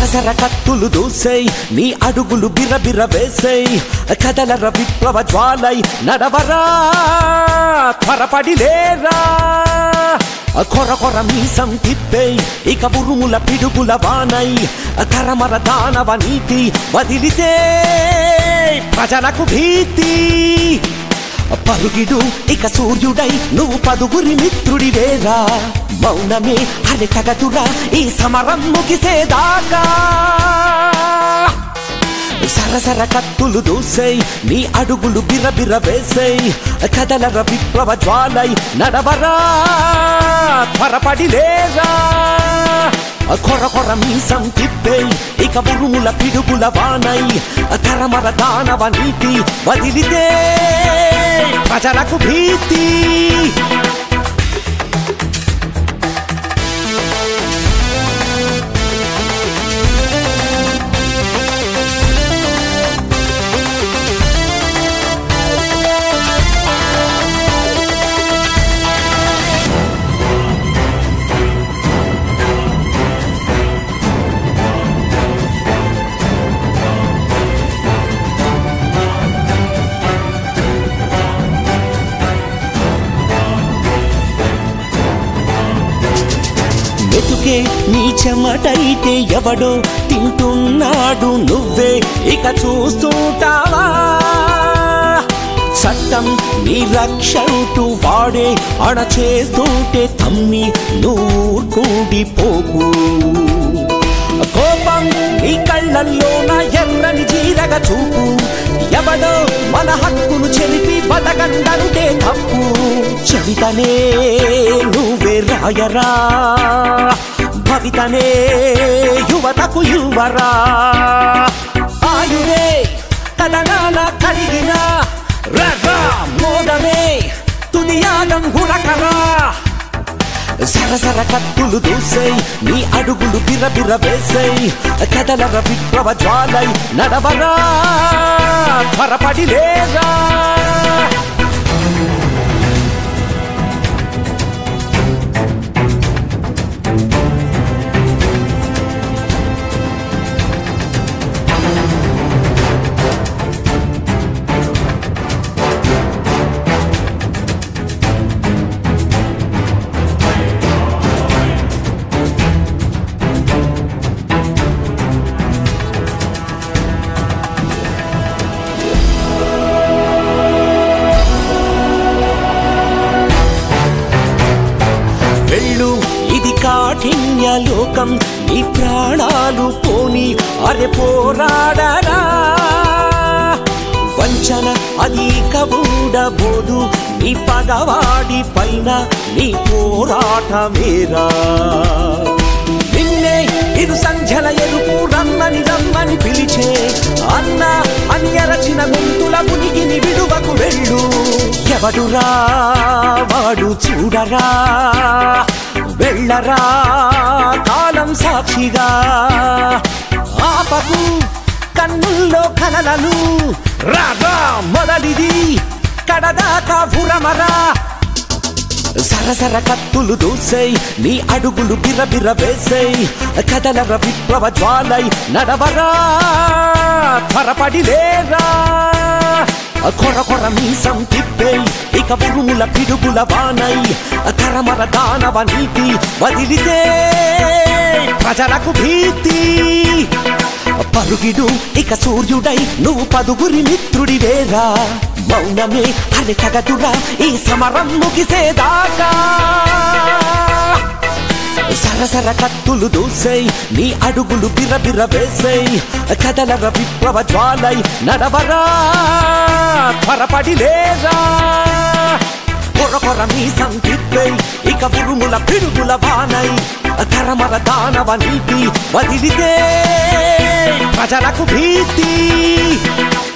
సరసర కత్తులు దూసేయ్ నీ అడుగులు బిరబిర వేసేయ్ కదలర విప్లవ జ్వాలై నడవరా త్వరపడి లేరా కొర కొర మీసం తిప్పేయ్ ఇక ఉరుముల పిడుగుల వానై కరమర దానవ నీతి వదిలితే ప్రజలకు భీతి పరుగిడు ఇక సూర్యుడై నువ్వు పదుగురి మిత్రుడివేరా మౌనమే అరి తగదురా ఈ సమరం ముగిసేదాకా సరసర కత్తులు దూసేయ్ నీ అడుగులు బిరబిర వేసేయ్ కదలర విప్లవ జ్వాలై నడవరా త్వరపడి లేరా కొర కొర మీసం తిప్పేయ్ ఇక ఉరుముల పిడుగుల వానై కరమర దానవ నీతి వదిలితే ప్రజలకు భీతి మెతుకే నీ చెమటైతే ఎవడో తింటున్నాడు నువ్వే ఇక చూస్తుంటావా చట్టం నీ రక్షంటూ వాడే అణచేస్తుంటే తమ్మి నూర్కూడిపోకు కోపం నీ కళ్ళల్లోన ఎర్రని జీరగ చూపు ఎవడో మన హక్కును చెరిపి బతకండంటే తప్పు చరితనే నువ్వే రాయరా భవితనే యువతకు యువరా ఆయురే కదనాల కరిగిన రగా మోదమే తుదియాగం గురకరా సరసర కత్తులు దూసేయ్ నీ అడుగులు బిరబిర వేసేయ్ కదలర విప్లవ జ్వాలై నడవరా త్వరపడి లేరా వెళ్ళు ఇది కాఠిన్య లోకం నీ ప్రాణాలు పోని అరె పోరాడరా వంచన అది కబూడబోదు నీ పగవాడి పైన నీ పోరాటమేరా నిన్నే ఇరు సంధ్యల ఎరుపు రమ్మని రమ్మని పిలిచే అన్న అని అరచిన గొంతుల మునిగిని విడువకు వెళ్ళు ఎవడురా వాడు చూడరా వెళ్ళరా కాలం సాక్షిగా ఆపకు కన్నుల్లో కలలను రాగా మొదలిది కడదాకా భురమరా సరసర కత్తులు దూసేయ్ నీ అడుగులు బిరబిర వేసేయ్ కదలర విప్లవ జ్వాలై నడవరా త్వరపడి లేరా కొర కొర మీసం తిప్పేయ్ ఇక ఉరుముల పిడుగుల వానై కరమర దానవ నీతి వదిలితే ప్రజలకు భీతి పరుగిడు ఇక సూర్యుడై నువ్వు పదుగురి మిత్రుడివేరా మౌనమే అరి తగదురా ఈ సమరం ముగిసేదాకా సరసర కత్తులు దూసేయ్ నీ అడుగులు బిరబిర వేసేయ్ కదలర విప్లవ జ్వాలై నడవరా త్వరపడి లేరా కొర కొర మీసం తిప్పేయ్ ఇక ఉరుముల పిడుగుల వానై కరమర దానవ నీతి వదిలితే ప్రజలకు భీతి